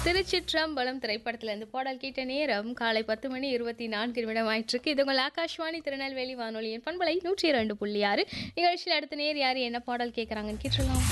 திருச்சிற்றம்பலம் திரைப்படத்திலிருந்து பாடல் கேட்ட நேரம் காலை பத்து மணி இருபத்தி நான்கு நிமிடம் ஆயிட்டிருக்கு இது உங்கள் ஆகாஷ்வாணி திருநெல்வேலி வானொலியின் பண்பலை நூற்றி இரண்டு புள்ளி ஆறு நிகழ்ச்சியில் அடுத்த நேர் யார் என்ன பாடல் கேட்குறாங்கன்னு கேட்டுருலாம்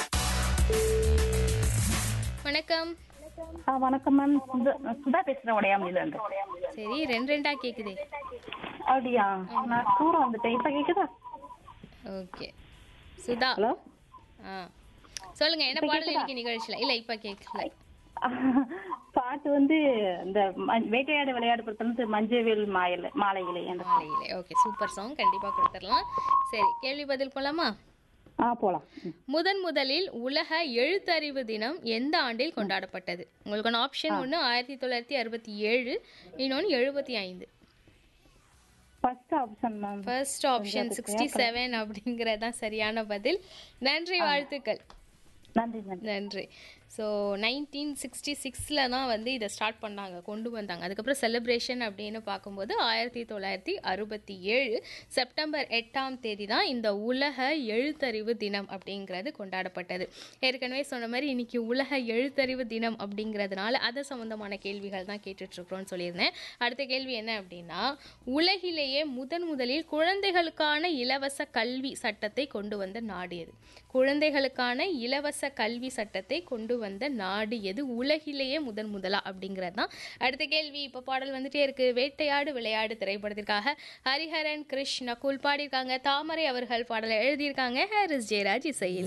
வணக்கம் ஆ வணக்கம் மேம் சுதா சுதா பேசுறேன் உடையாமலில இருந்து சரி ரெண்டு ரெண்டா கேக்குதே அப்படியா நான் தூரம் வந்துட்டேன் இப்ப கேக்குதா ஓகே சுதா ஹலோ ஆ சொல்லுங்க என்ன பாடல் இன்னைக்கு நிகழ்ச்சியில் இல்லை இப்போ கேட்கல பாட்டு வந்து இந்த ம- வேட்டையாடு விளையாடு பொறுத்தவரை மஞ்சவேல் மாயல மாலையிலே அந்த மாலையிலே ஓகே சூப்பர் சாங் கண்டிப்பாக கொடுத்துடலாம் சரி கேள்வி பதில் போலாமா ஆ போலாம் ம். முதன் முதலில் உலக எழுத்தறிவு தினம் எந்த ஆண்டில் கொண்டாடப்பட்டது உங்களுக்கான ஆப்ஷன் ஒன்று ஆயிரத்தி தொள்ளாயிரத்தி அறுபத்தி ஏழு இன்னொன்று எழுபத்தி ஐந்து first option ma'am first option sixty seven அப்படிங்கிறது தான் சரியான பதில் நன்றி வாழ்த்துக்கள் நன்றி நன்றி நன்றி ஸோ நைன்டீன் சிக்ஸ்டி சிக்ஸில் தான் வந்து இதை ஸ்டார்ட் பண்ணாங்க கொண்டு வந்தாங்க அதுக்கப்புறம் செலிப்ரேஷன் அப்படின்னு பார்க்கும்போது ஆயிரத்தி தொள்ளாயிரத்தி அறுபத்தி ஏழு செப்டம்பர் எட்டாம் தேதி தான் இந்த உலக எழுத்தறிவு தினம் அப்படிங்கிறது கொண்டாடப்பட்டது ஏற்கனவே சொன்ன மாதிரி இன்னைக்கு உலக எழுத்தறிவு தினம் அப்படிங்கிறதுனால அது சம்மந்தமான கேள்விகள் தான் கேட்டுட்ருக்குறோன்னு சொல்லியிருந்தேன் அடுத்த கேள்வி என்ன அப்படின்னா உலகிலேயே முதன் முதலில் குழந்தைகளுக்கான இலவச கல்வி சட்டத்தை கொண்டு வந்த நாடு எது குழந்தைகளுக்கான இலவச கல்வி சட்டத்தை கொண்டு வந்த நாடு எது உலகிலேயே முதன் முதலா அப்படிங்கிறது தான் அடுத்த கேள்வி இப்போ பாடல் வந்துட்டே இருக்கு வேட்டையாடு விளையாடு திரைப்படத்திற்காக ஹரிஹரன் கிருஷ் நகுல் பாடியிருக்காங்க தாமரை அவர்கள் பாடலை எழுதியிருக்காங்க ஹாரிஸ் ஜெயராஜ் இசையில்